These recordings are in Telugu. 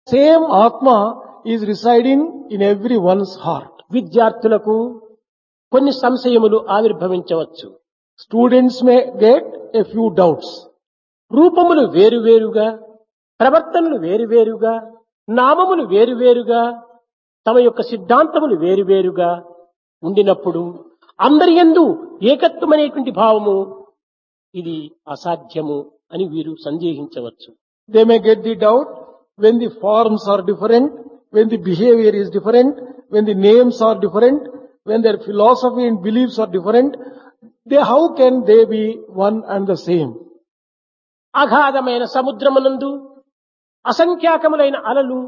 Same Atma is residing in everyone's heart. విద్యార్థులకు కొన్ని సంశయములు ఆవిర్భవించవచ్చు Students may get a few doubts. రూపములు వేరువేరుగా ప్రవర్తనలు వేరువేరుగా నామములు వేరువేరుగా తమ యొక్క సిద్ధాంతములు వేరువేరుగా ఉండినప్పుడు అందరి యందు ఏకత్వమనేటువంటి భావము ఇది అసాధ్యము అని వీరు సందేహించవచ్చు They may get the doubt when the forms are different, when the behavior is different, when the names are different, when their philosophy and beliefs are different. They, how can they be one and the same? అగాధమైన సముద్రమునందు అసంఖ్యాకములైన అలలు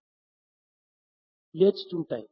లేచుతుంటాయి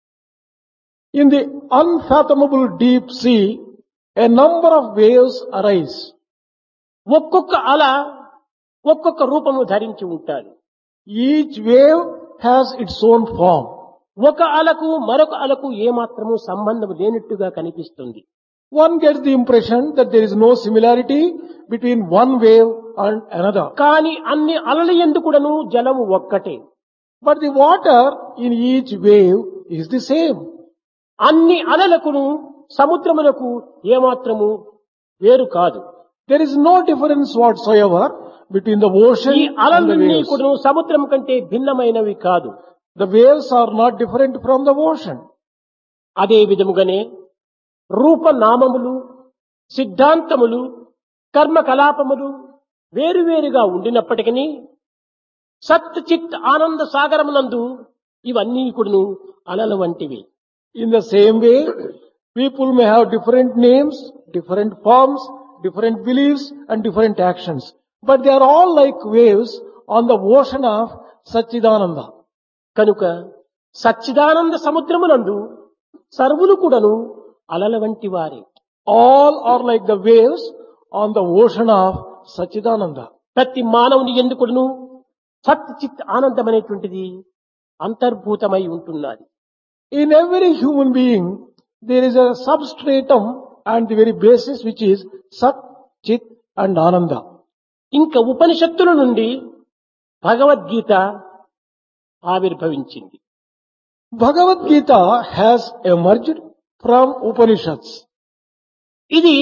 In the unfathomable deep sea, a number of waves arise. ఒక్కొక్క అల ఒక్కొక్క రూపము ధరించి ఉంటాడు Each wave has its own form. ఒక అలకు మరొక అలకు ఏమాత్రము సంబంధం లేనట్టుగా కనిపిస్తుంది One gets the impression that there is no similarity between one wave and another. కానీ అన్ని అలల ఎందుకుడను జలము ఒక్కటే But the water in each wave is the same. అన్ని అలలకును సముద్రములకు ఏమాత్రము వేరు కాదు There is no difference whatsoever between the ocean ఈ and the అలలన్నీ waves. కూడా సముద్రం కంటే భిన్నమైనవి కాదు The waves are not different from the ocean. అదే విధముగానే రూపనామములు సిద్ధాంతములు కర్మకలాపములు వేరువేరుగా ఉండినప్పటికీ సత్ చిత్ ఆనంద సాగరమునందు ఇవన్నీ కూడాను అలల వంటివి In the same way, people may have different names, different forms, different beliefs and different actions. But they are all like waves on the ocean of Satchidananda. కనుక సచ్చిదానంద సముద్రమునందు సర్వులు కూడాను అలల వంటి వారే All are like the waves on the ocean of Satchidananda. ప్రతి మానవుని ఎందుకును సత్ చిత్ ఆనందం అనేటువంటిది అంతర్భూతమై ఉంటున్నది In every human being, there is a substratum and the very basis which is Sat, Chit and Ananda. ఇంకా ఉపనిషత్తుల నుండి భగవద్గీత ఆవిర్భవించింది Bhagavad Gita has emerged from Upanishads. ఇది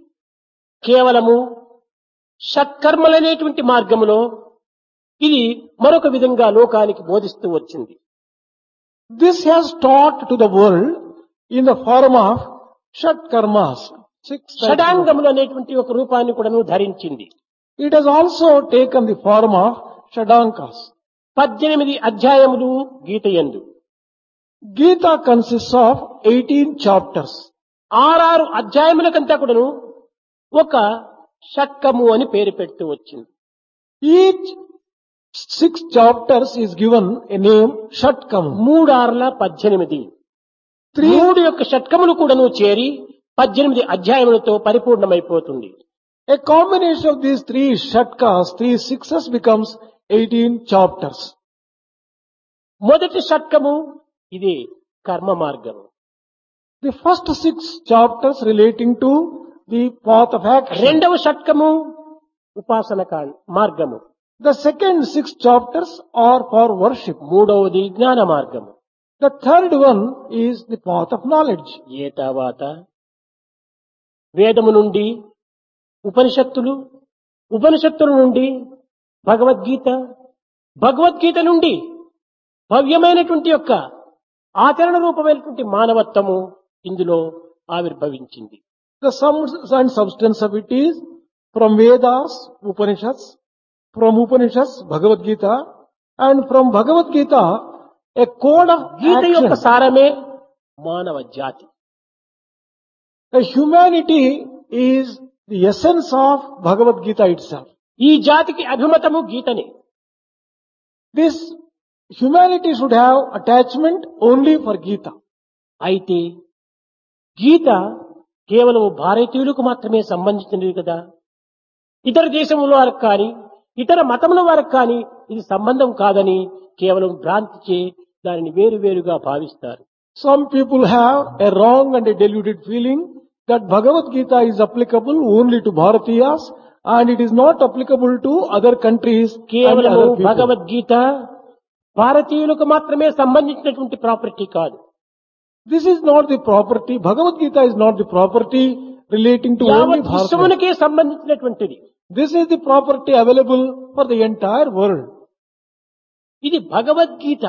కేవలము షట్కర్మలనేటువంటి మార్గములో ఇది మరొక విధంగా లోకానికి బోధిస్తూ వచ్చింది This has taught to the world in the form of Shat Karmas. Six types of- షడాంగములు అనేటువంటి ఒక రూపాన్ని కూడాను ధరించింది It has also taken the form of Shadankas. పద్దెనిమిది అధ్యాయములు గీతయందు Gita consists of 18 chapters. ఆరారు అధ్యాయములకంతా కూడాను ఒక షట్కము అని పేరు పెడుతూ వచ్చింది Each six chapters is given a name Shatkam. మూడార్ల పద్దెనిమిది Three, మూడు యొక్క షట్కములు కూడాను చేరి పద్దెనిమిది అధ్యాయములతో పరిపూర్ణమైపోతుంది a combination of these three Shatkas, three sixes becomes 18 chapters. మొదటి షట్కము ఇది కర్మ మార్గము The first six chapters relating to the path of action. రెండవ షట్కము ఉపాసన కా- మార్గము The second six chapters are for worship. మూడవది జ్ఞాన మార్గము The third one is the path of knowledge. ఏ తర్వాత వేదము నుండి ఉపనిషత్తులు ఉపనిషత్తుల నుండి భగవద్గీత భగవద్గీత నుండి భవ్యమైనటువంటి యొక్క ఆచరణ రూపమైనటువంటి మానవత్వము ఇందులో ఆవిర్భవించింది The sum and substance of it is from Vedas, Upanishads, from Upanishads, Bhagavad Gita, and from Bhagavad Gita, a code of గీత యొక్క action. సారమే మానవ జాతి The humanity is the essence of Bhagavad Gita itself. ఈ జాతికి అభిమతము గీతనే This humanity should have attachment only for Gita. అయితే గీత కేవలం భారతీయులకు మాత్రమే సంబంధించినది కదా ఇతర దేశముల వారికి కానీ ఇతర మతముల వారికి కానీ ఇది సంబంధం కాదని కేవలం భ్రాంతిచే దానిని వేరు వేరుగా భావిస్తారు Some people have a wrong and a deluded feeling that Bhagavad Gita is applicable only to Bharatiyas and it is not applicable to other countries and కేవలము other people. భగవద్గీత భారతీయులకు మాత్రమే సంబంధించినటువంటి ప్రాపర్టీ కాదు This is not the property, Bhagavad Gita is not the property relating to only యావత్ Bharata. విశ్వమునికే సంబంధించినటువంటిది This is the property available for the entire world. ఇది భగవద్గీత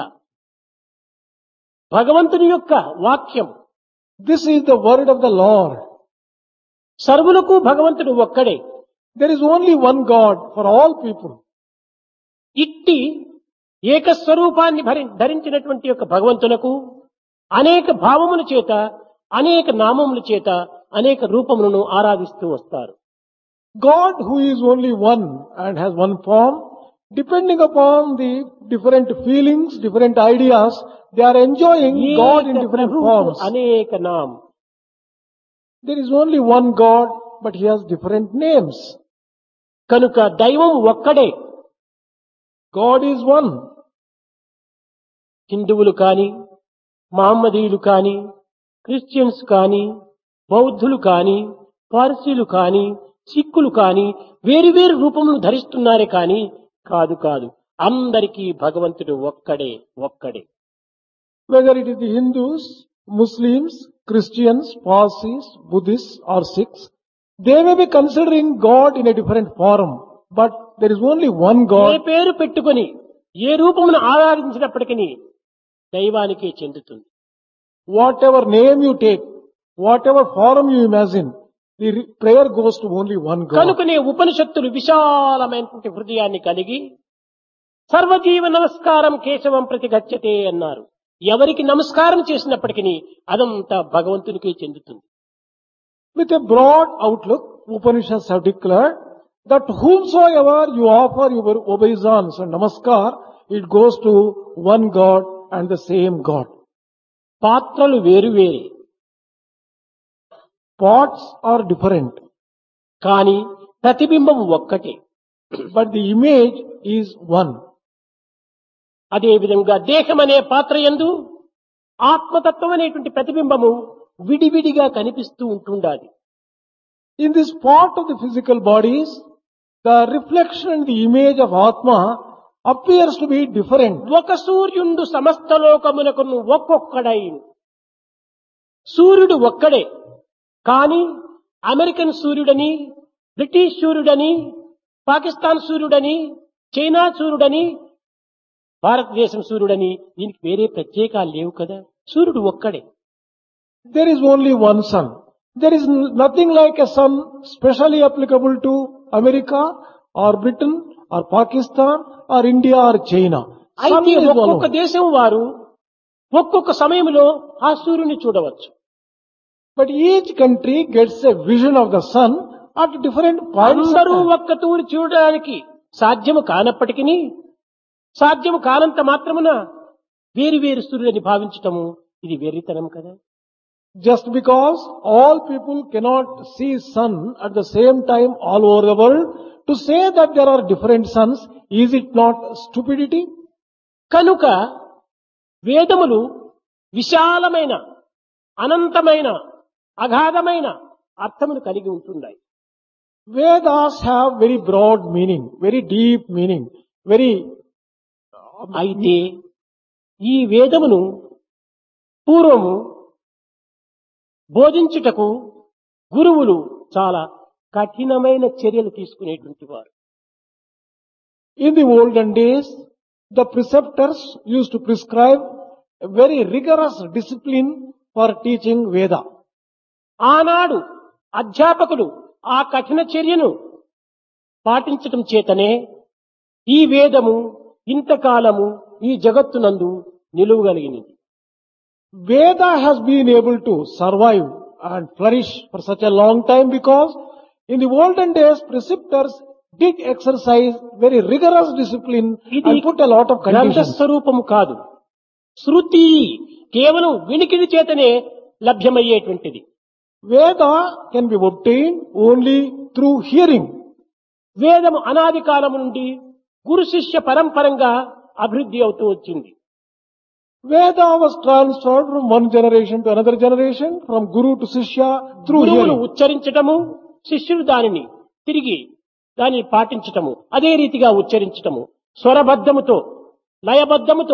భగవంతుని యొక్క వాక్యం This is the word of the Lord. సర్వులకు భగవంతుడు ఒక్కడే There is only one God for all people. ఇట్టి ఏకస్వరూపాన్ని భరి- ధరించినటువంటి యొక్క భగవంతునకు అనేక భావముల చేత అనేక నామముల చేత అనేక రూపములను ఆరాధిస్తూ వస్తారు God who is only one and has one form, depending upon the different feelings, different ideas, they are enjoying God in ఏక different ప్రభువుకు forms. అనేక నామ There is only one God, but He has different names. కనుక దైవం ఒక్కడే God is one. హిందువులు కాని మహమ్మదీయులు కాని క్రిస్టియన్స్ కాని బౌద్ధులు కాని పార్సీలు కాని సిక్కులు కాని వేరు వేరు రూపములు ధరిస్తున్నారే కాని కాదు కాదు అందరికీ భగవంతుడు ఒక్కడే ఒక్కడే Whether it is the Hindus, Muslims, Christians, Parsis, Buddhists or Sikhs, they may be considering God in a different form, but there is only one A God. పేరు పెట్టుకొని ఏ రూపమును ఆరాధించినప్పటికీ దైవానికే చెందుతుంది Whatever name you take, whatever form you imagine, the re- prayer goes to only one God. కనుకనే ఉపనిషత్తులు విశాలమైనటువంటి హృదయాన్ని కలిగి సర్వజీవ నమస్కారం కేశవం ప్రతి గచ్చతే అన్నారు ఎవరికి నమస్కారం చేసినప్పటికీ అదంతా భగవంతునికే చెందుతుంది With a broad outlook, Upanishads have declared that whomsoever you offer your obeisance and namaskar, it goes to one God and the same God. పాత్రలు వేరు వేరే Pots are different, కానీ ప్రతిబింబం ఒక్కటే but the image is one. అదే విధంగా దేహం అనే పాత్ర యందు ఆత్మతత్వం అనేటువంటి ప్రతిబింబము విడివిడిగా కనిపిస్తూ ఉంటుండాలి In this part of the physical bodies, the reflection and the image of Atma appears to be different. ఒక సూర్యుండు సమస్త లోకమునకును ఒక్కొక్కడై సూర్యుడు ఒక్కడే కానీ అమెరికన్ సూర్యుడని బ్రిటిష్ సూర్యుడని పాకిస్తాన్ సూర్యుడని చైనా సూర్యుడని భారతదేశం సూర్యుడని దీనికి వేరే ప్రత్యేకాలు లేవు కదా సూర్యుడు ఒక్కడే There is only one sun. There is n- nothing like a sun specially applicable to America or Britain or Pakistan or India or China. Sun అయితే is one. ఒక్కొక్క only. దేశం వారు ఒక్కొక్క సమయంలో ఆ సూర్యుని చూడవచ్చు But each country gets a vision of the sun at different points. of అందరూ time. ఒక్క తూరి చూడడానికి సాధ్యము కానప్పటికీ సాధ్యము కానంత మాత్రమున వేరు వేరు సూర్యులని భావించటము ఇది వెర్రితనం కదా Just because all people cannot see sun at the same time all over the world, to say that there are different suns, is it not stupidity? కనుక వేదములు విశాలమైన అనంతమైన అగాధమైన అర్థమును కలిగి ఉంటున్నాయి Vedas have very broad meaning, very deep meaning, very అయితే ఈ వేదమును పూర్వము బోధించుటకు గురువులు చాలా కఠినమైన చర్యలు తీసుకునేటువంటి వారు In the olden days, the preceptors used to prescribe a very rigorous discipline for teaching Veda. ఆనాడు అధ్యాపకులు ఆ కఠిన చర్యను పాటించటం చేతనే ఈ వేదము ఇంతకాలము ఈ జగత్తునందు నిలువగలిగినది Veda has been able to survive and flourish for such a long time because in the olden days, preceptors did exercise very rigorous discipline ఇది and put a lot of గ్రంథ conditions. స్వరూపము కాదు శృతి కేవలం వినికిడి చేతనే లభ్యమయ్యేటువంటిది Veda can be obtained only through hearing. వేదము అనాది కాలము నుండి గురు శిష్య పరంపరంగా అభివృద్ధి అవుతూ వచ్చింది Veda was transferred from one generation to another generation, from Guru to Sishya through గురువులు hearing. ఉచ్చరించటము శిష్యులు దానిని తిరిగి దానిని పాటించటము అదే రీతిగా ఉచ్చరించటము స్వరబద్ధముతో లయబద్ధముతో